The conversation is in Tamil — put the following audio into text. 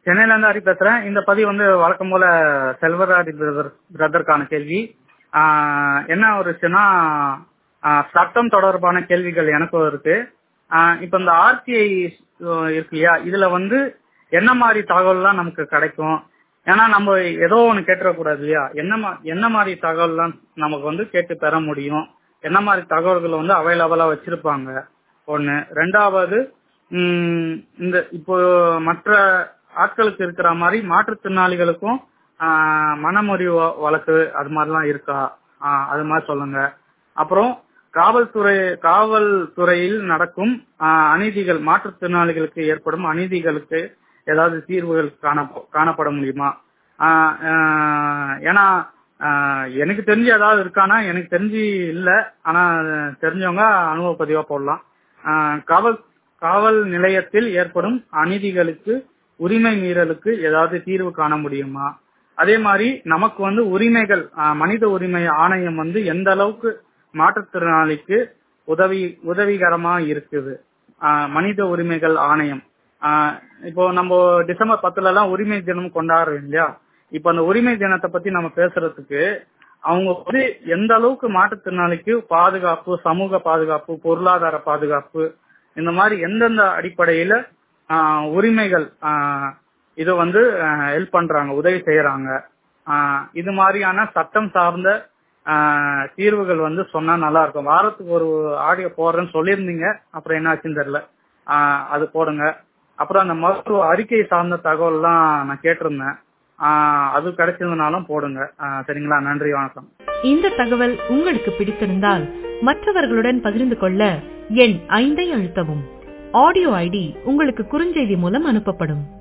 சென்னையில இருந்து ஹரி பேசுறேன் இந்த பதிவு வந்து வழக்கம் போல செல்வராஜ் பிரதர் பிரதருக்கான கேள்வி ஆஹ் என்ன ஒரு விஷயம்னா ஆஹ் சட்டம் தொடர்பான கேள்விகள் எனக்கும் இருக்கு ஆஹ் இப்ப இந்த ஆர்டிஐ இருக்கு இல்லையா இதுல வந்து என்ன மாதிரி தகவல்லாம் நமக்கு கிடைக்கும் ஏன்னா நம்ம ஏதோ ஒண்ணு கேட்டுறக்கூடாது இல்லையா என்ன மா- என்ன மாதிரி தகவல்லாம் நமக்கு வந்து கேட்டு பெற முடியும் என்ன மாதிரி தகவல்களை வந்து அவைலபிளா வச்சிருப்பாங்க ஒண்ணு ரெண்டாவது உம் இந்த இப்போ மற்ற ஆட்களுக்கு இருக்கிற மாதிரி மாற்றுத்திறனாளிகளுக்கும் ஆஹ் மனமுறிவு வ- வழக்கு அது மாதிரிலாம் இருக்கா ஆஹ் அது மாதிரி சொல்லுங்க அப்புறம் காவல்துறை காவல்துறையில் நடக்கும் ஆஹ் அநீதிகள் மாற்றுத்திறனாளிகளுக்கு ஏற்படும் அநீதிகளுக்கு ஏதாவது தீர்வுகள் காண காணப்பட முடியுமா ஆஹ் ஆஹ் ஏன்னா ஆஹ் எனக்கு தெரிஞ்சு ஏதாவது இருக்கானா எனக்கு தெரிஞ்சு இல்ல ஆனா தெரிஞ்சவங்க அனுபவ பதிவா போடலாம் ஆஹ் காவல் காவல் நிலையத்தில் ஏற்படும் அநீதிகளுக்கு உரிமை மீறலுக்கு ஏதாவது தீர்வு காண முடியுமா அதே மாதிரி நமக்கு வந்து உரிமைகள் ஆஹ் மனித உரிமை ஆணையம் வந்து எந்த அளவுக்கு மாற்றுத்திறனாளிக்கு உதவி உதவிகரமா இருக்குது ஆஹ் மனித உரிமைகள் ஆணையம் ஆஹ் இப்போ நம்ம டிசம்பர் பத்துல எல்லாம் உரிமை தினம் கொண்டாடுறோம் இல்லையா இப்ப அந்த உரிமை தினத்தை பத்தி நம்ம பேசுறதுக்கு அவங்க வந்து எந்த அளவுக்கு மாற்றுத்திறனாளிக்கு பாதுகாப்பு சமூக பாதுகாப்பு பொருளாதார பாதுகாப்பு இந்த மாதிரி எந்தெந்த அடிப்படையில ஆஹ் உரிமைகள் ஆஹ் இதை வந்து ஹெல்ப் பண்றாங்க உதவி செய்யறாங்க ஆஹ் இது மாதிரியான சட்டம் சார்ந்த ஆஹ் தீர்வுகள் வந்து சொன்னா நல்லா இருக்கும் வாரத்துக்கு ஒரு ஆடியோ போடுறேன்னு சொல்லியிருந்தீங்க அப்புறம் என்ன ஆச்சுன்னு தெரியல ஆஹ் அது போடுங்க அப்புறம் அந்த மருத்துவ அறிக்கை சார்ந்த தகவல்லாம் நான் கேட்டிருந்தேன் ஆஹ் அது கிடைச்சதுனாலும் போடுங்க ஆஹ் சரிங்களா நன்றி வணக்கம் இந்த தகவல் உங்களுக்கு பிடித்திருந்தால் மற்றவர்களுடன் பகிர்ந்து கொள்ள எண் ஐந்தை அழுத்தவும் ஆடியோ ஐடி உங்களுக்கு குறுஞ்செய்தி மூலம் அனுப்பப்படும்